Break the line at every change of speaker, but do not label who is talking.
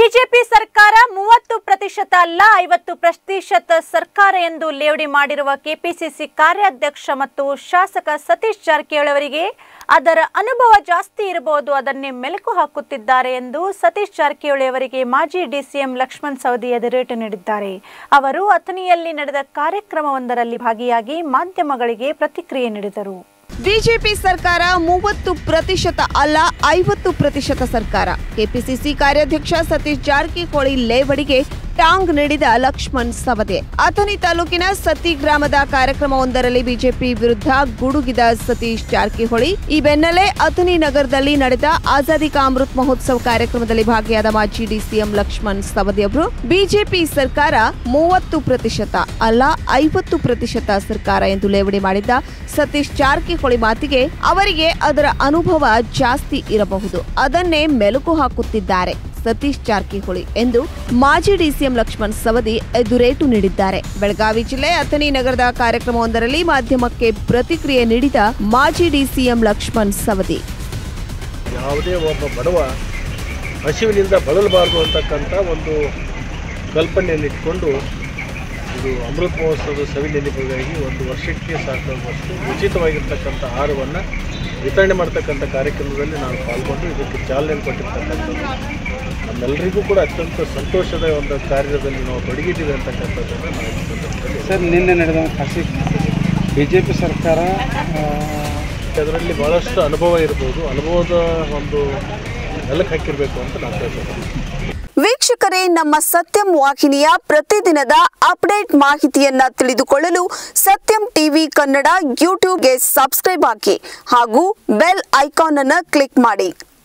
BJP ಸರ್ಕಾರ ಮೂವತ್ತು ಪ್ರತಿಶತ ಅಲ್ಲ ಐವತ್ತು ಪ್ರತಿಶತ ಸರ್ಕಾರ ಎಂದು ಲೇವಡಿ ಮಾಡಿರುವ ಕೆಪಿಸಿಸಿ ಕಾರ್ಯಾಧ್ಯಕ್ಷ ಮತ್ತು ಶಾಸಕ ಸತೀಶ್ ಜಾರಕಿಹೊಳಿ ಅವರಿಗೆ ಅದರ ಅನುಭವ ಜಾಸ್ತಿ ಇರಬಹುದು ಅದನ್ನೇ ಮೆಲುಕು ಹಾಕುತ್ತಿದ್ದಾರೆ ಎಂದು ಸತೀಶ್ ಜಾರಕಿಹೊಳಿ ಅವರಿಗೆ ಮಾಜಿ ಡಿಸಿಎಂ ಲಕ್ಷ್ಮಣ್ ಸವದಿ ಎದುರೇಟು ನೀಡಿದ್ದಾರೆ ಅವರು ಅಥಣಿಯಲ್ಲಿ ನಡೆದ ಕಾರ್ಯಕ್ರಮವೊಂದರಲ್ಲಿ ಭಾಗಿಯಾಗಿ ಮಾಧ್ಯಮಗಳಿಗೆ ಪ್ರತಿಕ್ರಿಯೆ ನೀಡಿದರು
ಬಿಜೆಪಿ ಸರ್ಕಾರ ಮೂವತ್ತು ಪ್ರತಿಶತ ಅಲ್ಲ ಐವತ್ತು ಪ್ರತಿಶತ ಸರ್ಕಾರ ಕೆಪಿಸಿಸಿ ಕಾರ್ಯಾಧ್ಯಕ್ಷ ಸತೀಶ್ ಜಾರಕಿಹೊಳಿ ಲೇವಡಿಗೆ ಟಾಂಗ್ ನೀಡಿದ ಲಕ್ಷ್ಮಣ್ ಸವದೆ ಅಥಣಿ ತಾಲೂಕಿನ ಸತಿ ಗ್ರಾಮದ ಕಾರ್ಯಕ್ರಮವೊಂದರಲ್ಲಿ ಬಿಜೆಪಿ ವಿರುದ್ಧ ಗುಡುಗಿದ ಸತೀಶ್ ಜಾರಕಿಹೊಳಿ ಈ ಬೆನ್ನಲ್ಲೇ ಅಥಣಿ ನಗರದಲ್ಲಿ ನಡೆದ ಆಜಾದಿ ಕಾ ಅಮೃತ್ ಮಹೋತ್ಸವ ಕಾರ್ಯಕ್ರಮದಲ್ಲಿ ಭಾಗಿಯಾದ ಮಾಜಿ ಡಿಸಿಎಂ ಲಕ್ಷ್ಮಣ್ ಸವದಿ ಅವರು ಬಿಜೆಪಿ ಸರ್ಕಾರ ಮೂವತ್ತು ಪ್ರತಿಶತ ಅಲ್ಲ ಐವತ್ತು ಪ್ರತಿಶತ ಸರ್ಕಾರ ಎಂದು ಲೇವಡಿ ಮಾಡಿದ್ದ ಸತೀಶ್ ಜಾರಕಿಹೊಳಿ ಮಾತಿಗೆ ಅವರಿಗೆ ಅದರ ಅನುಭವ ಜಾಸ್ತಿ ಇರಬಹುದು ಅದನ್ನೇ ಮೆಲುಕು ಹಾಕುತ್ತಿದ್ದಾರೆ ಸತೀಶ್ ಜಾರಕಿಹೊಳಿ ಎಂದು ಮಾಜಿ ಡಿಸಿಎಂ ಲಕ್ಷ್ಮಣ್ ಸವದಿ ಎದುರೇಟು ನೀಡಿದ್ದಾರೆ ಬೆಳಗಾವಿ ಜಿಲ್ಲೆ ಅಥಣಿ ನಗರದ ಕಾರ್ಯಕ್ರಮವೊಂದರಲ್ಲಿ ಮಾಧ್ಯಮಕ್ಕೆ ಪ್ರತಿಕ್ರಿಯೆ ನೀಡಿದ ಮಾಜಿ ಡಿಸಿಎಂ ಲಕ್ಷ್ಮಣ್ ಸವದಿ
ಯಾವುದೇ ಒಬ್ಬ ಬಡವ ಹಸಿವಿನಿಂದ ಬಳಲಬಾರದು ಅಂತಕ್ಕಂಥ ಒಂದು ಕಲ್ಪನೆಯನ್ನಿಟ್ಕೊಂಡು ಇದು ಅಮೃತ ಮಹೋತ್ಸವದ ಸವಿನೆನಪಿಗಾಗಿ ಒಂದು ವರ್ಷಕ್ಕೆ ಸಾಕಾಗುವಷ್ಟು ಉಚಿತವಾಗಿರ್ತಕ್ಕಂಥ ಆಹಾರವನ್ನು ವಿತರಣೆ ಮಾಡ್ತಕ್ಕಂಥ ಕಾರ್ಯಕ್ರಮದಲ್ಲಿ ನಾನು ಪಾಲ್ಗೊಂಡು ಇದಕ್ಕೆ ಚಾಲನೆ ಕೊಟ್ಟಿರ್ತಕ್ಕಂಥದ್ದು ನಮ್ಮೆಲ್ಲರಿಗೂ ಕೂಡ ಅತ್ಯಂತ ಸಂತೋಷದ ಒಂದು ಕಾರ್ಯದಲ್ಲಿ ನಾವು ತೊಡಗಿದ್ದೀವಿ ಅಂತಕ್ಕಂಥದ್ದನ್ನು ನಾವು ಈ ಸಂದರ್ಭದಲ್ಲಿ
ಸರ್ ನಿನ್ನೆ ನಡೆದ ಖಾಸಗಿ ಬಿ ಜೆ ಪಿ ಸರ್ಕಾರ ಆ,
ಅದರಲ್ಲಿ ಭಾಳಷ್ಟು ಅನುಭವ ಇರ್ಬೋದು ಅನುಭವದ ಒಂದು ಮೆಲುಕು ಹಾಕಿರಬೇಕು ಅಂತ ನಾನು ಕೇಳ್ತೀನಿ
ವೀಕ್ಷಕರೇ ನಮ್ಮ ಸತ್ಯಂ ವಾಹಿನಿಯ ಪ್ರತಿದಿನದ ಅಪ್ಡೇಟ್ ಮಾಹಿತಿಯನ್ನ ತಿಳಿದುಕೊಳ್ಳಲು ಸತ್ಯಂ ಟಿವಿ ಕನ್ನಡ ಯೂಟ್ಯೂಬ್ಗೆ ಸಬ್ಸ್ಕ್ರೈಬ್ ಹಾಕಿ ಹಾಗೂ ಬೆಲ್ ಐಕಾನ್ ಅನ್ನು ಕ್ಲಿಕ್ ಮಾಡಿ